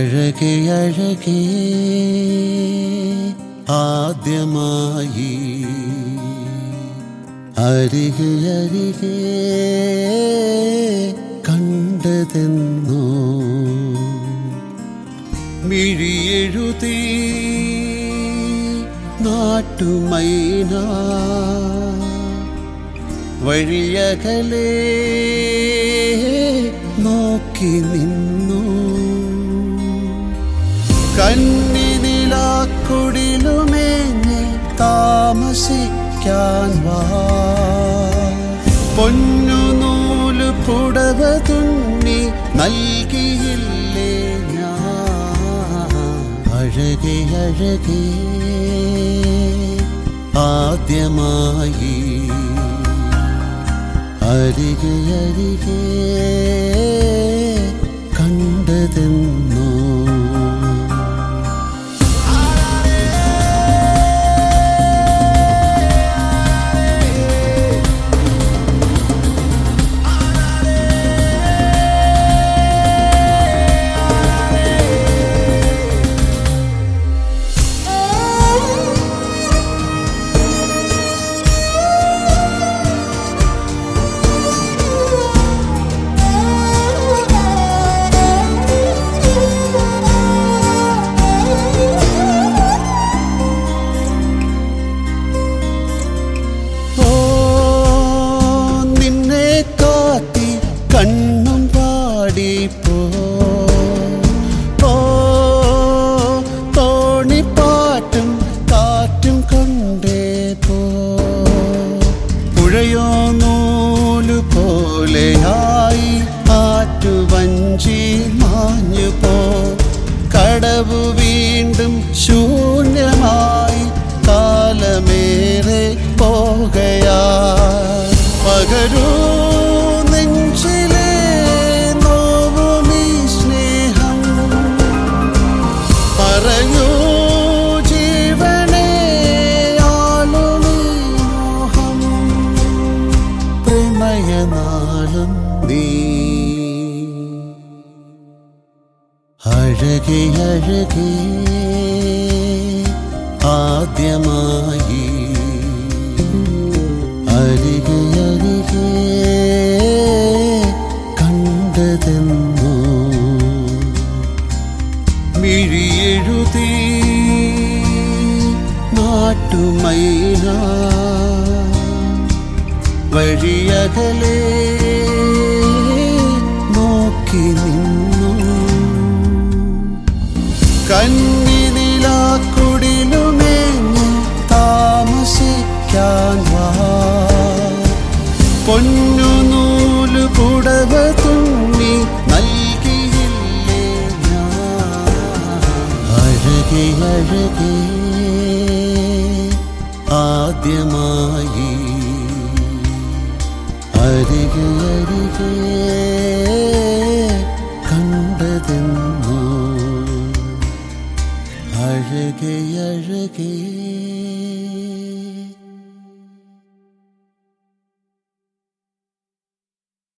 അഴകെ അഴകേ ആദ്യമായി അരികെ അരികെ കണ്ടതെന്നോ മിഴിയെഴുതി നാട്ടുമൈന വഴിയകലേ നോക്കി നിന്നു കന്നിനിലാക്കുടിലുമേഞ്ഞ് താമസിക്കാൻ വാ പൊന്നു നൂല് പുടവ തുന്നി നൽകിയില്ലേ ഞാൻ അഴകെ അഴകേ ആദ്യമായി അരികെ അരികെ കണ്ടതെന്നോ ഓ നിന്നെ കാത്തി കണ്ണും പാടിപ്പോ ഓ തോണിപ്പാട്ടും കാറ്റും കൊണ്ടേ പോ പുഴയോ നൂലു പോലെയായി ആറ്റുവഞ്ചി മാഞ്ഞു പോ കടവു വീണ്ടും ശൂന്യമായി കാലമേറെ പോകയാ പകരൂ നെഞ്ചിലെ നോവുമീ സ്നേഹം പറയൂ ജീവനെ ആളുമീ മോഹം പ്രമയനാളം നീ അഴകെ അഴകേ ആദ്യമായി അരികെ അരികെ കണ്ടതെന്നോ മിഴിയെഴുതി നാട്ടുമൈന വഴിയകലേ നോക്കി നിന്നു കന്നിനിലാക്കുടിലുമേഞ്ഞ് താമസിക്കാൻ വാ പൊന്നു നൂല് പുടവ തുന്നി നൽകിയില്ലേ ഞാൻ അഴകെ അഴകേ ആദ്യമായി അരികെ അരികെ